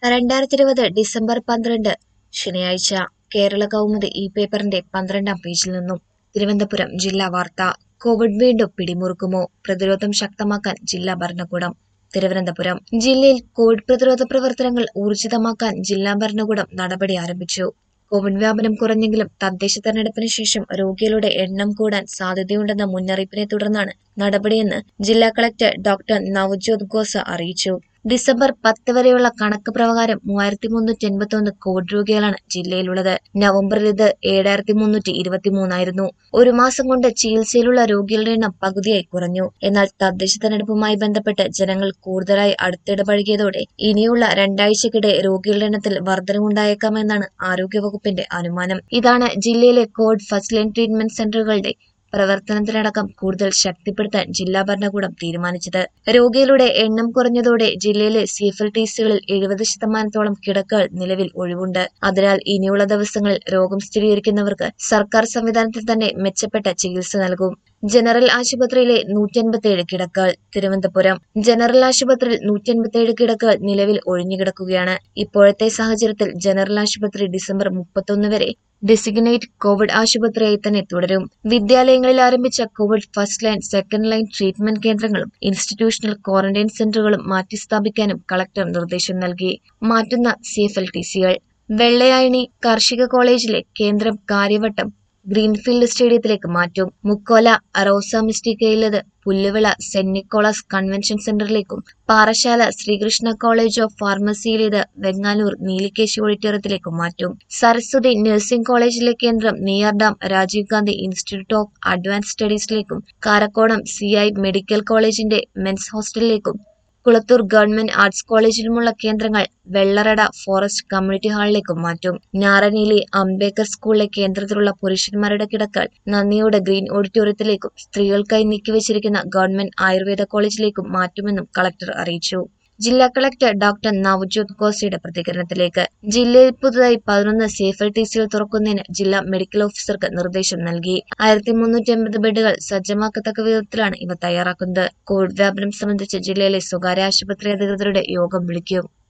രണ്ടായിരത്തി ഇരുപത് ഡിസംബർ പന്ത്രണ്ട് ശനിയാഴ്ച കേരള കൗമുദി ഈ പേപ്പറിന്റെ പന്ത്രണ്ടാം പേജിൽ നിന്നും തിരുവനന്തപുരം ജില്ലാ വാർത്ത കോവിഡ് വീണ്ടും പിടിമുറുക്കുമോ പ്രതിരോധം ശക്തമാക്കാൻ ജില്ലാ ഭരണകൂടം തിരുവനന്തപുരം ജില്ലയിൽ കോവിഡ് പ്രതിരോധ പ്രവർത്തനങ്ങൾ ഊർജിതമാക്കാൻ ജില്ലാ ഭരണകൂടം നടപടി ആരംഭിച്ചു കോവിഡ് വ്യാപനം കുറഞ്ഞെങ്കിലും തദ്ദേശ തെരഞ്ഞെടുപ്പിന് ശേഷം രോഗികളുടെ എണ്ണം കൂടാൻ സാധ്യതയുണ്ടെന്ന മുന്നറിയിപ്പിനെ തുടർന്നാണ് നടപടിയെന്ന് ജില്ലാ കളക്ടർ ഡോക്ടർ നവജ്യോത് ഘോസ അറിയിച്ചു ഡിസംബർ പത്ത് വരെയുള്ള കണക്ക് പ്രകാരം മൂവായിരത്തി മുന്നൂറ്റി എൺപത്തി ഒന്ന് കോവിഡ് രോഗികളാണ് ജില്ലയിലുള്ളത് നവംബറിൽ ഇത് ഏഴായിരത്തി മുന്നൂറ്റി ഇരുപത്തിമൂന്നായിരുന്നു ഒരു മാസം കൊണ്ട് ചികിത്സയിലുള്ള രോഗികളുടെ എണ്ണം പകുതിയായി കുറഞ്ഞു എന്നാൽ തദ്ദേശ തെരഞ്ഞെടുപ്പുമായി ബന്ധപ്പെട്ട് ജനങ്ങൾ കൂടുതലായി അടുത്തിടപഴകിയതോടെ ഇനിയുള്ള രണ്ടാഴ്ചക്കിടെ രോഗികളുടെ എണ്ണത്തിൽ വർധനവുണ്ടായേക്കാമെന്നാണ് ആരോഗ്യവകുപ്പിന്റെ അനുമാനം ഇതാണ് ജില്ലയിലെ കോവിഡ് ഫസ്റ്റ് ലൈൻ ട്രീറ്റ്മെന്റ് സെന്ററുകളുടെ പ്രവർത്തനത്തിനടക്കം കൂടുതൽ ശക്തിപ്പെടുത്താൻ ജില്ലാ ഭരണകൂടം തീരുമാനിച്ചത് രോഗികളുടെ എണ്ണം കുറഞ്ഞതോടെ ജില്ലയിലെ സി എഫ് എൽ ടി സികളിൽ എഴുപത് ശതമാനത്തോളം കിടക്കകൾ നിലവിൽ ഒഴിവുണ്ട് അതിനാൽ ഇനിയുള്ള ദിവസങ്ങളിൽ രോഗം സ്ഥിരീകരിക്കുന്നവർക്ക് സർക്കാർ സംവിധാനത്തിൽ തന്നെ മെച്ചപ്പെട്ട ചികിത്സ നൽകും ജനറൽ ആശുപത്രിയിലെ നൂറ്റൻപത്തിയേഴ് കിടക്കകൾ തിരുവനന്തപുരം ജനറൽ ആശുപത്രിയിൽ നൂറ്റൻപത്തിയേഴ് കിടക്കകൾ നിലവിൽ ഒഴിഞ്ഞുകിടക്കുകയാണ് ഇപ്പോഴത്തെ സാഹചര്യത്തിൽ ജനറൽ ആശുപത്രി ഡിസംബർ മുപ്പത്തൊന്ന് വരെ ഡെസിഗ്നേറ്റ് കോവിഡ് ആശുപത്രിയായി തന്നെ തുടരും വിദ്യാലയങ്ങളിൽ ആരംഭിച്ച covid first line second line treatment കേന്ദ്രങ്ങളും ഇൻസ്റ്റിറ്റ്യൂഷണൽ ക്വാറന്റൈൻ സെന്ററുകളും മാറ്റിസ്ഥാപിക്കാനും കളക്ടർ നിർദ്ദേശം നൽകി മാറ്റുന്ന സി എഫ് എൽ ടി സികൾ വെള്ളയായണി കാർഷിക കോളേജിലെ കേന്ദ്രം കാര്യവട്ടം ഗ്രീൻഫീൽഡ് സ്റ്റേഡിയത്തിലേക്ക് മാറ്റും മുക്കോല റോസ മിസ്റ്റിക്കയിലത് പുല്ലുവിള സെന്റ് നിക്കോളാസ് കൺവെൻഷൻ സെന്ററിലേക്കും പാറശാല ശ്രീകൃഷ്ണ കോളേജ് ഓഫ് ഫാർമസിയിലേത് വെങ്ങാനൂർ നീലിക്കേശി ഓഡിറ്റോറിയത്തിലേക്കും മാറ്റും സരസ്വതി നഴ്സിംഗ് കോളേജിലെ കേന്ദ്രം Neyyar dam Rajiv Gandhi institute of advance സ്റ്റഡീസിലേക്കും കാരക്കോണം സി ഐ മെഡിക്കൽ കോളേജിന്റെ മെൻസ് ഹോസ്റ്റലിലേക്കും കുളത്തൂർ ഗവൺമെന്റ് ആർട്സ് കോളേജിലുമുള്ള കേന്ദ്രങ്ങൾ വെള്ളറട ഫോറസ്റ്റ് കമ്മ്യൂണിറ്റി ഹാളിലേക്കും മാറ്റും ഞാറനീലി അംബേദ്കർ സ്കൂളിലെ കേന്ദ്രത്തിലുള്ള പുരുഷന്മാരുടെ കിടക്കൽ നന്ദിയോട് ഗ്രീൻ ഓഡിറ്റോറിയത്തിലേക്കും സ്ത്രീകൾക്കായി നീക്കിവച്ചിരിക്കുന്ന ഗവൺമെന്റ് ആയുർവേദ കോളേജിലേക്കും മാറ്റുമെന്നും കളക്ടർ അറിയിച്ചു ജില്ലാ കളക്ടർ ഡോക്ടർ നവജ്യോത് ഘോസയുടെ പ്രതികരണത്തിലേക്ക് ജില്ലയിൽ പുതുതായി പതിനൊന്ന് സേഫ് എൽ ടി സികൾ തുറക്കുന്നതിന് ജില്ലാ മെഡിക്കൽ ഓഫീസർക്ക് നിർദ്ദേശം നൽകി ആയിരത്തി മുന്നൂറ്റി അമ്പത് ബെഡുകൾ സജ്ജമാക്കത്തക്ക വിധത്തിലാണ് ഇവ തയ്യാറാക്കുന്നത് കോവിഡ് വ്യാപനം സംബന്ധിച്ച് ജില്ലയിലെ സ്വകാര്യ ആശുപത്രി അധികൃതരുടെ യോഗം വിളിക്കും